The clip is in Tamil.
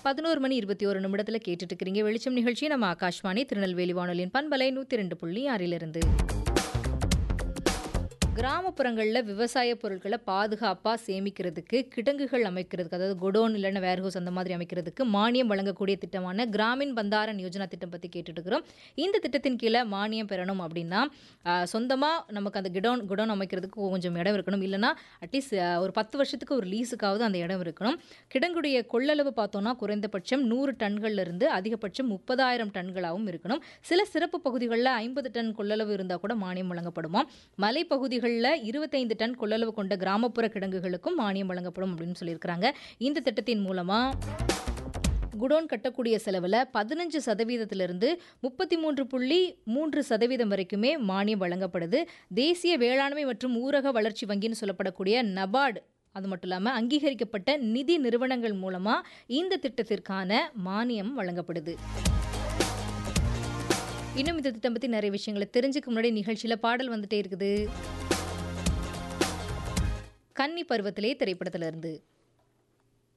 பதினோரு மணி இருபத்தி ஒரு நிமிடத்தில் கேட்டுட்டு இருக்கிறீங்க வெளிச்சம் நிகழ்ச்சி நம்ம ஆகாஷ்வாணி திருநெல்வேலி வானொலியின் பண்பலை நூற்றி ரெண்டு புள்ளி ஆறிலிருந்து கிராமப்புறங்களில் விவசாய பொருட்களை பாதுகாப்பாக சேமிக்கிறதுக்கு கிடங்குகள் அமைக்கிறதுக்கு அதாவது குடோன் இல்லைன்னா வேர்ஹவுஸ் அந்த மாதிரி அமைக்கிறதுக்கு மானியம் வழங்கக்கூடிய திட்டமான கிராமின் பந்தாரன் யோஜனா திட்டம் பற்றி கேட்டுட்டு இருக்கிறோம் இந்த திட்டத்தின் கீழே மானியம் பெறணும் அப்படின்னா சொந்தமாக நமக்கு அந்த கிடோன் குடோன் அமைக்கிறதுக்கு கொஞ்சம் இடம் இருக்கணும் இல்லைன்னா அட்லீஸ்ட் ஒரு பத்து வருஷத்துக்கு ஒரு லீஸுக்காவது அந்த இடம் இருக்கணும் கிடங்குடைய கொள்ளளவு பார்த்தோம்னா குறைந்தபட்சம் நூறு டன்கள்ல இருந்து அதிகபட்சம் முப்பதாயிரம் டன்களாகவும் இருக்கணும் சில சிறப்பு பகுதிகளில் ஐம்பது டன் கொள்ளளவு இருந்தால் கூட மானியம் வழங்கப்படுமா மலைப்பகுதிகளில் இருபத்தைந்து டன் கொள்ளளவு கொண்ட கிராமப்புற கிடங்குகளுக்கும் மானியம் வழங்கப்படும் அப்படின்னு சொல்லியிருக்கிறாங்க இந்த திட்டத்தின் மூலமாக குடோன் கட்டக்கூடிய செலவில் பதினஞ்சு சதவீதத்திலிருந்து முப்பத்தி மூன்று புள்ளி மூன்று சதவீதம் வரைக்குமே மானியம் வழங்கப்படுது தேசிய வேளாண்மை மற்றும் ஊரக வளர்ச்சி வங்கின்னு சொல்லப்படக்கூடிய நபார்டு அது மட்டும் இல்லாமல் அங்கீகரிக்கப்பட்ட நிதி நிறுவனங்கள் மூலமாக இந்த திட்டத்திற்கான மானியம் வழங்கப்படுது இன்னும் இந்த திட்டம் பற்றி நிறைய விஷயங்களை தெரிஞ்சுக்க முன்னாடி நிகழ்ச்சியில் பாடல் வந்துட்டே இருக்குது கன்னி பருவத்திலே திரைப்படத்திலிருந்து